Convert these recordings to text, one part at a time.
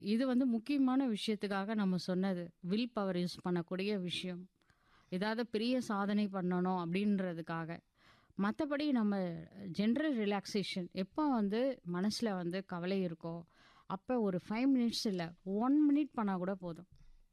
இது வந்து முக்கியமான விஷயத்துக்காக நம்ம சொன்னது வில் பவர் யூஸ் பண்ணக்கூடிய விஷயம் ஏதாவது பெரிய சாதனை பண்ணணும் அப்படின்றதுக்காக மற்றபடி நம்ம ஜென்ரல் ரிலாக்ஸேஷன் எப்போ வந்து மனசில் வந்து கவலை இருக்கோ அப்போ ஒரு ஃபைவ் மினிட்ஸ் இல்லை ஒன் மினிட் பண்ணால் கூட போதும்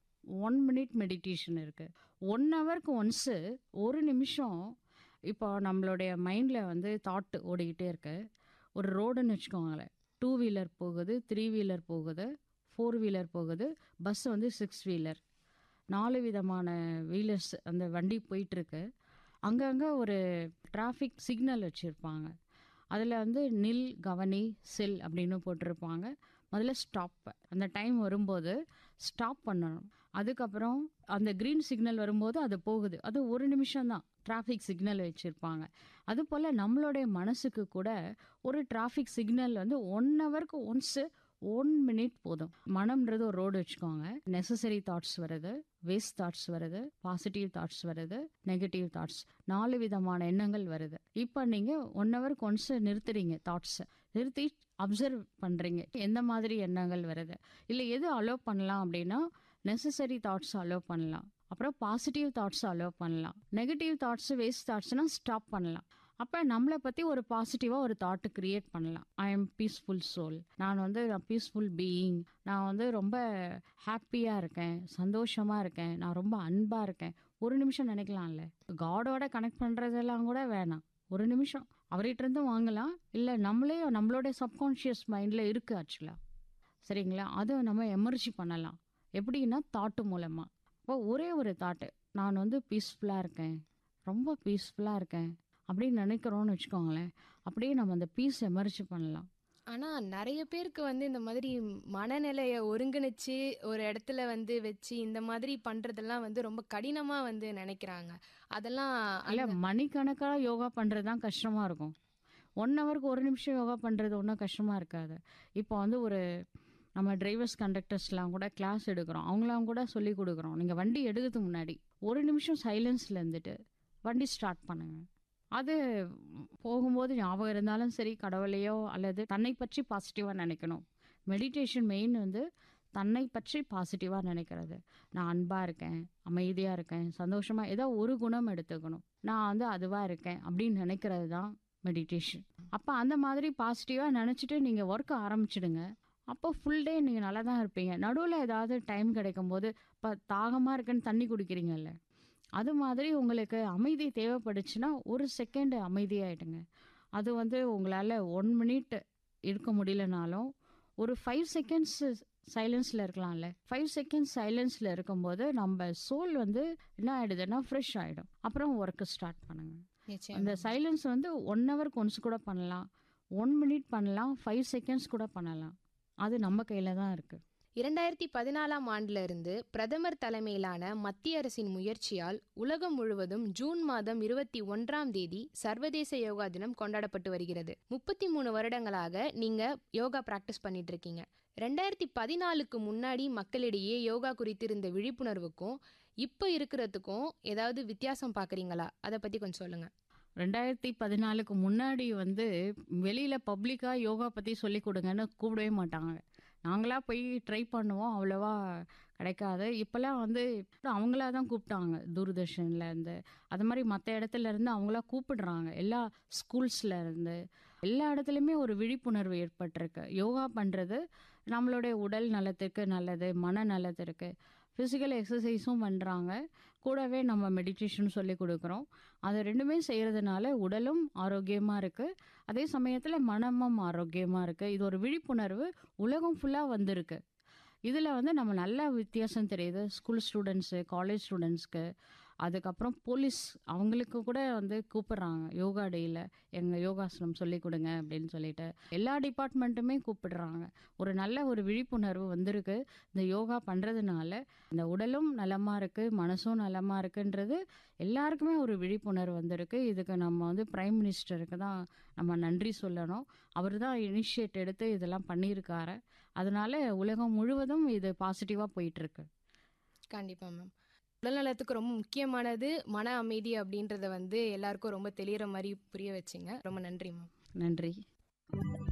ஒன் மினிட் மெடிடேஷன் இருக்குது ஒன் ஹவருக்கு ஒன்ஸு ஒரு நிமிஷம் இப்போ நம்மளுடைய மைண்டில் வந்து தாட் ஓடிக்கிட்டே இருக்கு ஒரு ரோடுன்னு வச்சுக்கோங்களேன் டூ வீலர் போகுது த்ரீ வீலர் போகுது ஃபோர் வீலர் போகுது பஸ் வந்து சிக்ஸ் வீலர் நாலு விதமான வீலர்ஸ் அந்த வண்டி போயிட்டுருக்கு அங்கங்கே ஒரு டிராஃபிக் சிக்னல் வச்சுருப்பாங்க அதில் வந்து நில் கவனி செல் அப்படின்னு போட்டிருப்பாங்க முதல்ல ஸ்டாப் அந்த டைம் வரும்போது ஸ்டாப் பண்ணணும் அதுக்கப்புறம் அந்த க்ரீன் சிக்னல் வரும்போது அது போகுது அது ஒரு நிமிஷம் தான் டிராஃபிக் சிக்னல் வச்சுருப்பாங்க அதுபோல் நம்மளுடைய மனசுக்கு கூட ஒரு டிராஃபிக் சிக்னல் வந்து ஒன் ஹவருக்கு ஒன்ஸு ஒன் மினிட் போதும் மனம்ன்றது ஒரு ரோடு வச்சுக்கோங்க நெசசரி தாட்ஸ் வருது வேஸ்ட் தாட்ஸ் வருது பாசிட்டிவ் தாட்ஸ் வருது நெகட்டிவ் தாட்ஸ் நாலு விதமான எண்ணங்கள் வருது இப்போ நீங்கள் ஒன் ஹவருக்கு ஒன்ஸ் நிறுத்துறீங்க தாட்ஸை நிறுத்தி அப்சர்வ் பண்ணுறீங்க எந்த மாதிரி எண்ணங்கள் வருது இல்லை எது அலோவ் பண்ணலாம் அப்படின்னா நெசசரி தாட்ஸ் அலோவ் பண்ணலாம் அப்புறம் பாசிட்டிவ் தாட்ஸ் அலோவ் பண்ணலாம் நெகட்டிவ் தாட்ஸ் வேஸ்ட் தாட்ஸ்னால் ஸ்டாப் பண்ணலாம் அப்போ நம்மளை பற்றி ஒரு பாசிட்டிவாக ஒரு தாட்டு கிரியேட் பண்ணலாம் ஐ எம் பீஸ்ஃபுல் சோல் நான் வந்து பீஸ்ஃபுல் பீயிங் நான் வந்து ரொம்ப ஹாப்பியாக இருக்கேன் சந்தோஷமாக இருக்கேன் நான் ரொம்ப அன்பாக இருக்கேன் ஒரு நிமிஷம் நினைக்கலாம்ல காடோட கனெக்ட் பண்ணுறதெல்லாம் கூட வேணாம் ஒரு நிமிஷம் அவர்கிட்ட இருந்து வாங்கலாம் இல்லை நம்மளே நம்மளோட சப்கான்ஷியஸ் மைண்டில் இருக்குது ஆக்சுவலாக சரிங்களா அதை நம்ம எமர்ஜி பண்ணலாம் எப்படின்னா தாட்டு மூலமாக இப்போ ஒரே ஒரு தாட்டு நான் வந்து பீஸ்ஃபுல்லாக இருக்கேன் ரொம்ப பீஸ்ஃபுல்லாக இருக்கேன் அப்படின்னு நினைக்கிறோன்னு வச்சுக்கோங்களேன் அப்படியே நம்ம அந்த பீஸ் எமர்ஜி பண்ணலாம் ஆனா நிறைய பேருக்கு வந்து இந்த மாதிரி மனநிலையை ஒருங்கிணைச்சு ஒரு இடத்துல வந்து வச்சு இந்த மாதிரி பண்றதெல்லாம் வந்து ரொம்ப கடினமா வந்து நினைக்கிறாங்க அதெல்லாம் இல்லை மணிக்கணக்காக யோகா பண்ணுறது தான் கஷ்டமாக இருக்கும் ஒன் ஹவருக்கு ஒரு நிமிஷம் யோகா பண்ணுறது ஒன்றும் கஷ்டமாக இருக்காது இப்போ வந்து ஒரு நம்ம டிரைவர்ஸ் கண்டக்டர்ஸ்லாம் கூட கிளாஸ் எடுக்கிறோம் அவங்களாம் கூட சொல்லி கொடுக்குறோம் நீங்கள் வண்டி எடுக்கிறதுக்கு முன்னாடி ஒரு நிமிஷம் சைலன்ஸில் இருந்துட்டு வண்டி ஸ்டார்ட் பண்ணுங்க அது போகும்போது ஞாபகம் இருந்தாலும் சரி கடவுளையோ அல்லது தன்னை பற்றி பாசிட்டிவாக நினைக்கணும் மெடிடேஷன் மெயின் வந்து தன்னை பற்றி பாசிட்டிவாக நினைக்கிறது நான் அன்பாக இருக்கேன் அமைதியாக இருக்கேன் சந்தோஷமாக ஏதோ ஒரு குணம் எடுத்துக்கணும் நான் வந்து அதுவாக இருக்கேன் அப்படின்னு நினைக்கிறது தான் மெடிடேஷன் அப்போ அந்த மாதிரி பாசிட்டிவாக நினச்சிட்டு நீங்கள் ஒர்க் ஆரம்பிச்சிடுங்க அப்போ ஃபுல் டே நீங்கள் நல்லா தான் இருப்பீங்க நடுவில் ஏதாவது டைம் கிடைக்கும் போது இப்போ தாகமாக இருக்குன்னு தண்ணி குடிக்கிறீங்கல்ல அது மாதிரி உங்களுக்கு அமைதி தேவைப்படுச்சுன்னா ஒரு செகண்ட் அமைதியாயிடுங்க அது வந்து உங்களால் ஒன் மினிட் இருக்க முடியலனாலும் ஒரு ஃபைவ் செகண்ட்ஸ் சைலன்ஸில் இருக்கலாம்ல ஃபைவ் செகண்ட்ஸ் சைலன்ஸில் இருக்கும்போது நம்ம சோல் வந்து என்ன ஆகிடுதுன்னா ஃப்ரெஷ் ஆகிடும் அப்புறம் ஒர்க்கு ஸ்டார்ட் பண்ணுங்க நிச்சயம் அந்த சைலன்ஸ் வந்து ஒன் ஹவருக்கு ஒன்ஸ் கூட பண்ணலாம் ஒன் மினிட் பண்ணலாம் ஃபைவ் செகண்ட்ஸ் கூட பண்ணலாம் அது நம்ம கையில் தான் இருக்குது இரண்டாயிரத்தி பதினாலாம் ஆண்டுல இருந்து பிரதமர் தலைமையிலான மத்திய அரசின் முயற்சியால் உலகம் முழுவதும் ஜூன் மாதம் இருபத்தி ஒன்றாம் தேதி சர்வதேச யோகா தினம் கொண்டாடப்பட்டு வருகிறது முப்பத்தி மூணு வருடங்களாக நீங்க யோகா பிராக்டிஸ் பண்ணிட்டு இருக்கீங்க ரெண்டாயிரத்தி பதினாலுக்கு முன்னாடி மக்களிடையே யோகா குறித்து இருந்த விழிப்புணர்வுக்கும் இப்போ இருக்கிறதுக்கும் ஏதாவது வித்தியாசம் பார்க்குறீங்களா அதை பற்றி கொஞ்சம் சொல்லுங்க ரெண்டாயிரத்தி பதினாலுக்கு முன்னாடி வந்து வெளியில் பப்ளிக்காக யோகா பற்றி சொல்லி கொடுங்கன்னு கூப்பிடவே மாட்டாங்க நாங்களாக போய் ட்ரை பண்ணுவோம் அவ்வளோவா கிடைக்காது இப்போல்லாம் வந்து அவங்களா தான் கூப்பிட்டாங்க தூர்தர்ஷனில் இருந்து அது மாதிரி மற்ற இடத்துல இருந்து அவங்களா கூப்பிடுறாங்க எல்லா ஸ்கூல்ஸில் இருந்து எல்லா இடத்துலையுமே ஒரு விழிப்புணர்வு ஏற்பட்டிருக்கு யோகா பண்ணுறது நம்மளுடைய உடல் நலத்துக்கு நல்லது மன நலத்திற்கு ஃபிசிக்கல் எக்ஸசைஸும் பண்ணுறாங்க கூடவே நம்ம மெடிடேஷன் சொல்லி கொடுக்குறோம் அது ரெண்டுமே செய்கிறதுனால உடலும் ஆரோக்கியமாக இருக்குது அதே சமயத்தில் மனமும் ஆரோக்கியமாக இருக்குது இது ஒரு விழிப்புணர்வு உலகம் ஃபுல்லாக வந்திருக்கு இதில் வந்து நம்ம நல்ல வித்தியாசம் தெரியுது ஸ்கூல் ஸ்டூடெண்ட்ஸு காலேஜ் ஸ்டூடெண்ட்ஸ்க்கு அதுக்கப்புறம் போலீஸ் அவங்களுக்கு கூட வந்து கூப்பிடுறாங்க யோகா டேயில் எங்கள் யோகாசனம் சொல்லி கொடுங்க அப்படின்னு சொல்லிட்டு எல்லா டிபார்ட்மெண்ட்டுமே கூப்பிடுறாங்க ஒரு நல்ல ஒரு விழிப்புணர்வு வந்திருக்கு இந்த யோகா பண்ணுறதுனால இந்த உடலும் நலமாக இருக்குது மனசும் நலமாக இருக்குன்றது எல்லாருக்குமே ஒரு விழிப்புணர்வு வந்திருக்கு இதுக்கு நம்ம வந்து பிரைம் மினிஸ்டருக்கு தான் நம்ம நன்றி சொல்லணும் அவர் தான் இனிஷியேட் எடுத்து இதெல்லாம் பண்ணியிருக்காரு அதனால உலகம் முழுவதும் இது பாசிட்டிவாக போயிட்டுருக்கு கண்டிப்பாக மேம் உடல்நலத்துக்கு ரொம்ப முக்கியமானது மன அமைதி அப்படின்றத வந்து எல்லாருக்கும் ரொம்ப தெளிகிற மாதிரி புரிய வச்சிங்க ரொம்ப நன்றி மேம் நன்றி